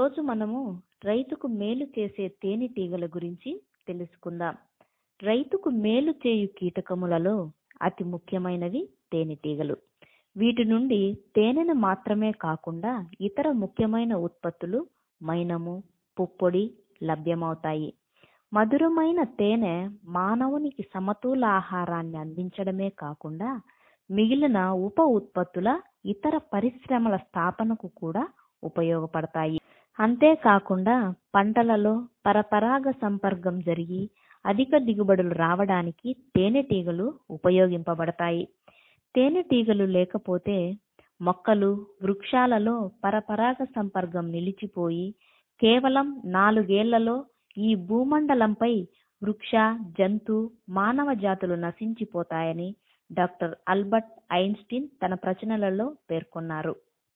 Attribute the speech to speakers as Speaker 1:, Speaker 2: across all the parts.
Speaker 1: ఈరోజు మనము రైతుకు మేలు చేసే తేనెటీగల గురించి తెలుసుకుందాం రైతుకు మేలు చేయు కీటకములలో అతి ముఖ్యమైనవి తేనెటీగలు వీటి నుండి తేనెను మాత్రమే కాకుండా ఇతర ముఖ్యమైన ఉత్పత్తులు మైనము పుప్పొడి లభ్యమవుతాయి మధురమైన తేనె మానవునికి సమతూల ఆహారాన్ని అందించడమే కాకుండా మిగిలిన ఉప ఉత్పత్తుల ఇతర పరిశ్రమల స్థాపనకు కూడా ఉపయోగపడతాయి అంతేకాకుండా పంటలలో పరపరాగ సంపర్కం జరిగి అధిక దిగుబడులు రావడానికి తేనెటీగలు ఉపయోగింపబడతాయి తేనెటీగలు లేకపోతే మొక్కలు వృక్షాలలో పరపరాగ సంపర్కం నిలిచిపోయి కేవలం నాలుగేళ్లలో ఈ భూమండలంపై వృక్ష జంతు మానవ జాతులు నశించిపోతాయని డాక్టర్ అల్బర్ట్ ఐన్స్టీన్ తన ప్రచురణలలో పేర్కొన్నారు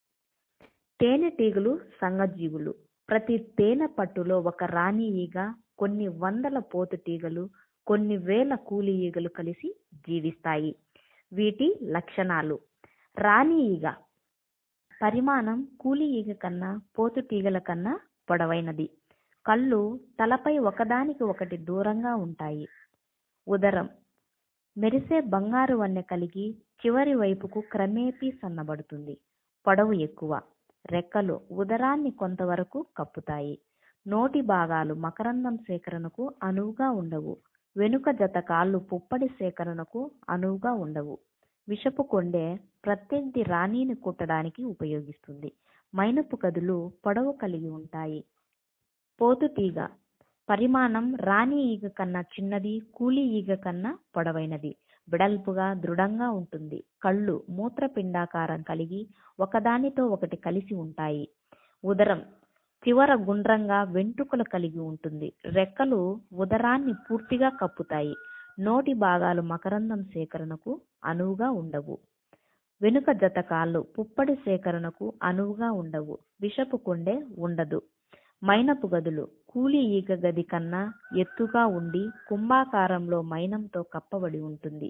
Speaker 1: తేనెటీగలు సంఘజీవులు ప్రతి తేనె పట్టులో ఒక రాణి ఈగ కొన్ని వందల పోతుటీగలు కొన్ని వేల కూలి ఈగలు కలిసి జీవిస్తాయి వీటి లక్షణాలు రాణి ఈగ పరిమాణం కూలి ఈగ కన్నా పోతుటీగల కన్నా పొడవైనది కళ్ళు తలపై ఒకదానికి ఒకటి దూరంగా ఉంటాయి ఉదరం మెరిసే బంగారు వన్నె కలిగి చివరి వైపుకు క్రమేపీ సన్నబడుతుంది పొడవు ఎక్కువ రెక్కలు ఉదరాన్ని కొంతవరకు కప్పుతాయి నోటి భాగాలు మకరందం సేకరణకు అనువుగా ఉండవు వెనుక జత కాళ్ళు పుప్పడి సేకరణకు అనువుగా ఉండవు విషపు కొండే ప్రత్యర్థి రాణిని కుట్టడానికి ఉపయోగిస్తుంది మైనపు కదులు పొడవు కలిగి ఉంటాయి పోతుతీగ పరిమాణం రాణి ఈగ కన్నా చిన్నది కూలి ఈగ కన్నా పొడవైనది వెడల్పుగా దృఢంగా ఉంటుంది కళ్ళు మూత్రపిండాకారం కలిగి ఒకదానితో ఒకటి కలిసి ఉంటాయి ఉదరం చివర గుండ్రంగా వెంట్రుకలు కలిగి ఉంటుంది రెక్కలు ఉదరాన్ని పూర్తిగా కప్పుతాయి నోటి భాగాలు మకరందం సేకరణకు అనువుగా ఉండవు వెనుక జత కాళ్ళు పుప్పడి సేకరణకు అనువుగా ఉండవు విషపు కొండే ఉండదు మైనపు గదులు కూలి ఈగ గది కన్నా ఎత్తుగా ఉండి కుంభాకారంలో మైనంతో కప్పబడి ఉంటుంది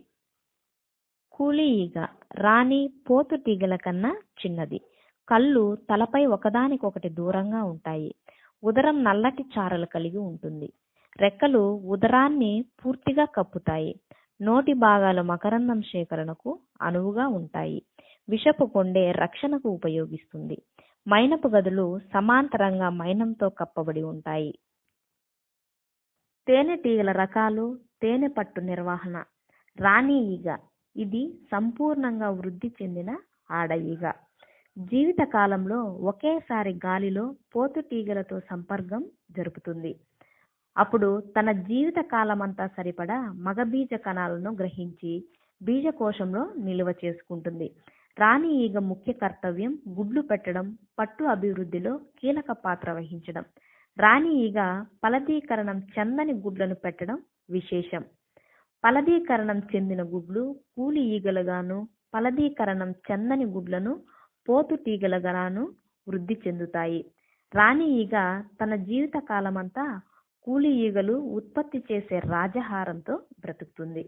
Speaker 1: కూలి ఈగ రాణి పోతుటీగల కన్నా చిన్నది కళ్ళు తలపై ఒకదానికొకటి దూరంగా ఉంటాయి ఉదరం నల్లటి చారలు కలిగి ఉంటుంది రెక్కలు ఉదరాన్ని పూర్తిగా కప్పుతాయి నోటి భాగాలు మకరందం సేకరణకు అనువుగా ఉంటాయి విషపు కొండే రక్షణకు ఉపయోగిస్తుంది మైనపు గదులు సమాంతరంగా మైనంతో కప్పబడి ఉంటాయి తేనెటీగల రకాలు తేనె పట్టు నిర్వహణ రాణి ఈగ ఇది సంపూర్ణంగా వృద్ధి చెందిన ఆడ ఈగ జీవిత కాలంలో ఒకేసారి గాలిలో పోతుటీగలతో సంపర్కం జరుపుతుంది అప్పుడు తన జీవిత కాలమంతా సరిపడా మగబీజ కణాలను గ్రహించి బీజకోశంలో నిల్వ చేసుకుంటుంది రాణి ఈగ ముఖ్య కర్తవ్యం గుడ్లు పెట్టడం పట్టు అభివృద్ధిలో కీలక పాత్ర వహించడం రాణి ఈగ ఫలదీకరణం చెందని గుడ్లను పెట్టడం విశేషం ఫలదీకరణం చెందిన గుడ్లు కూలి ఈగలుగాను ఫలదీకరణం చెందని గుడ్లను పోతుటీగలుగాను వృద్ధి చెందుతాయి రాణి ఈగ తన జీవిత కాలమంతా కూలి ఈగలు ఉత్పత్తి చేసే రాజహారంతో బ్రతుకుతుంది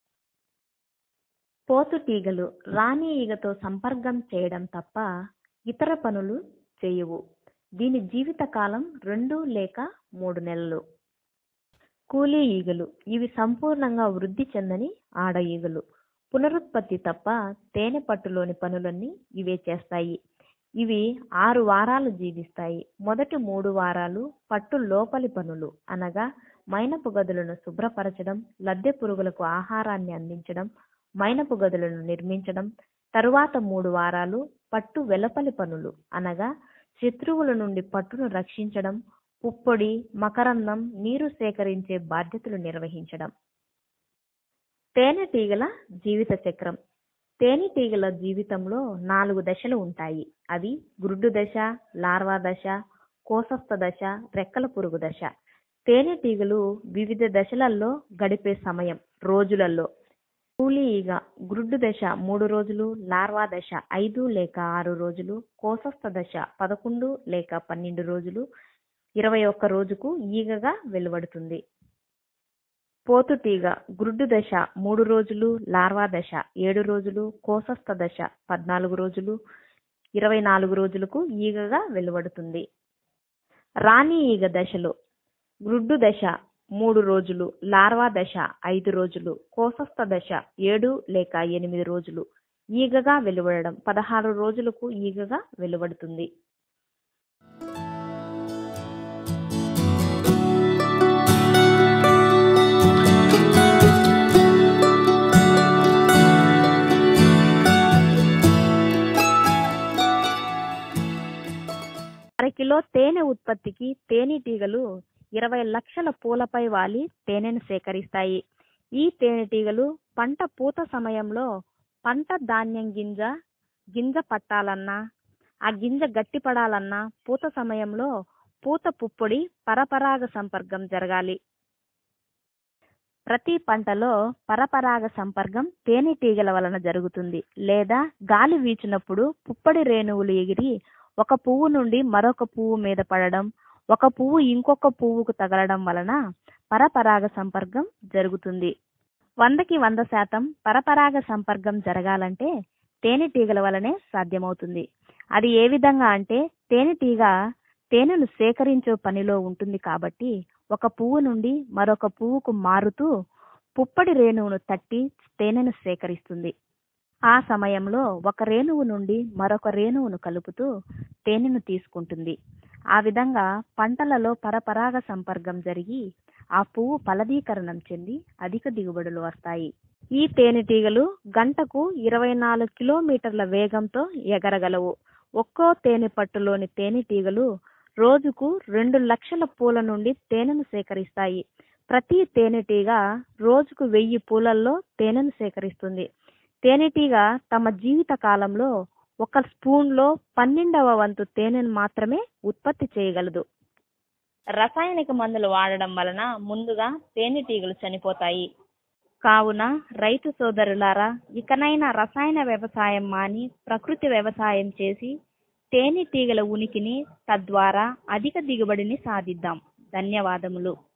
Speaker 1: పోతుటీగలు రాణి ఈగతో సంపర్కం చేయడం తప్ప ఇతర పనులు చేయవు దీని జీవిత కాలం రెండు లేక మూడు నెలలు కూలీ ఈగలు ఇవి సంపూర్ణంగా వృద్ధి చెందని ఆడ ఈగలు పునరుత్పత్తి తప్ప తేనె పట్టులోని పనులన్నీ ఇవే చేస్తాయి ఇవి ఆరు వారాలు జీవిస్తాయి మొదటి మూడు వారాలు పట్టు లోపలి పనులు అనగా మైనపు గదులను శుభ్రపరచడం లద్దె పురుగులకు ఆహారాన్ని అందించడం మైనపు గదులను నిర్మించడం తరువాత మూడు వారాలు పట్టు వెలపలి పనులు అనగా శత్రువుల నుండి పట్టును రక్షించడం పుప్పొడి మకరందం నీరు సేకరించే బాధ్యతలు నిర్వహించడం తేనెటీగల జీవిత చక్రం తేనెటీగల జీవితంలో నాలుగు దశలు ఉంటాయి అవి గుడ్డు దశ లార్వా దశ కోసస్థ దశ రెక్కల పురుగు దశ తేనెటీగలు వివిధ దశలలో గడిపే సమయం రోజులలో కూలీ ఈగ గ్రుడ్డు దశ మూడు రోజులు లార్వా దశ ఐదు లేక ఆరు రోజులు కోసస్థ దశ పదకొండు లేక పన్నెండు రోజులు ఇరవై ఒక్క రోజుకు ఈగగా వెలువడుతుంది పోతుటీగ గ్రుడ్డు దశ మూడు రోజులు లార్వా దశ ఏడు రోజులు కోసస్థ దశ పద్నాలుగు రోజులు ఇరవై నాలుగు రోజులకు ఈగగా వెలువడుతుంది రాణి ఈగ దశలు గ్రుడ్డు దశ మూడు రోజులు లార్వా దశ ఐదు రోజులు కోసస్థ దశ ఏడు లేక ఎనిమిది రోజులు ఈగగా వెలువడడం పదహారు రోజులకు ఈగగా వెలువడుతుంది అరకిలో తేనె ఉత్పత్తికి తేనెటీగలు ఇరవై లక్షల పూలపై వాలి తేనెను సేకరిస్తాయి ఈ తేనెటీగలు పంట పూత సమయంలో పంట ధాన్యం గింజ గింజ పట్టాలన్నా ఆ గింజ గట్టిపడాలన్నా పూత సమయంలో పూత పుప్పొడి పరపరాగ సంపర్కం జరగాలి ప్రతి పంటలో పరపరాగ సంపర్కం తేనెటీగల వలన జరుగుతుంది లేదా గాలి వీచినప్పుడు పుప్పొడి రేణువులు ఎగిరి ఒక పువ్వు నుండి మరొక పువ్వు మీద పడడం ఒక పువ్వు ఇంకొక పువ్వుకు తగలడం వలన పరపరాగ సంపర్కం జరుగుతుంది వందకి వంద శాతం పరపరాగ సంపర్కం జరగాలంటే తేనెటీగల వలనే సాధ్యమవుతుంది అది ఏ విధంగా అంటే తేనెటీగ తేనెను సేకరించే పనిలో ఉంటుంది కాబట్టి ఒక పువ్వు నుండి మరొక పువ్వుకు మారుతూ పుప్పడి రేణువును తట్టి తేనెను సేకరిస్తుంది ఆ సమయంలో ఒక రేణువు నుండి మరొక రేణువును కలుపుతూ తేనెను తీసుకుంటుంది ఆ విధంగా పంటలలో పరపరాగ సంపర్కం జరిగి ఆ పువ్వు ఫలదీకరణం చెంది అధిక దిగుబడులు వస్తాయి ఈ తేనెటీగలు గంటకు ఇరవై నాలుగు కిలోమీటర్ల వేగంతో ఎగరగలవు ఒక్కో తేనె పట్టులోని తేనెటీగలు రోజుకు రెండు లక్షల పూల నుండి తేనెను సేకరిస్తాయి ప్రతి తేనెటీగ రోజుకు వెయ్యి పూలల్లో తేనెను సేకరిస్తుంది తేనెటీగ తమ జీవిత కాలంలో ఒక స్పూన్లో పన్నెండవ వంతు తేనెను మాత్రమే ఉత్పత్తి చేయగలదు రసాయనిక మందులు వాడడం వలన ముందుగా తేనెటీగలు చనిపోతాయి కావున రైతు సోదరులారా ఇకనైనా రసాయన వ్యవసాయం మాని ప్రకృతి వ్యవసాయం చేసి తేనెటీగల ఉనికిని తద్వారా అధిక దిగుబడిని సాధిద్దాం ధన్యవాదములు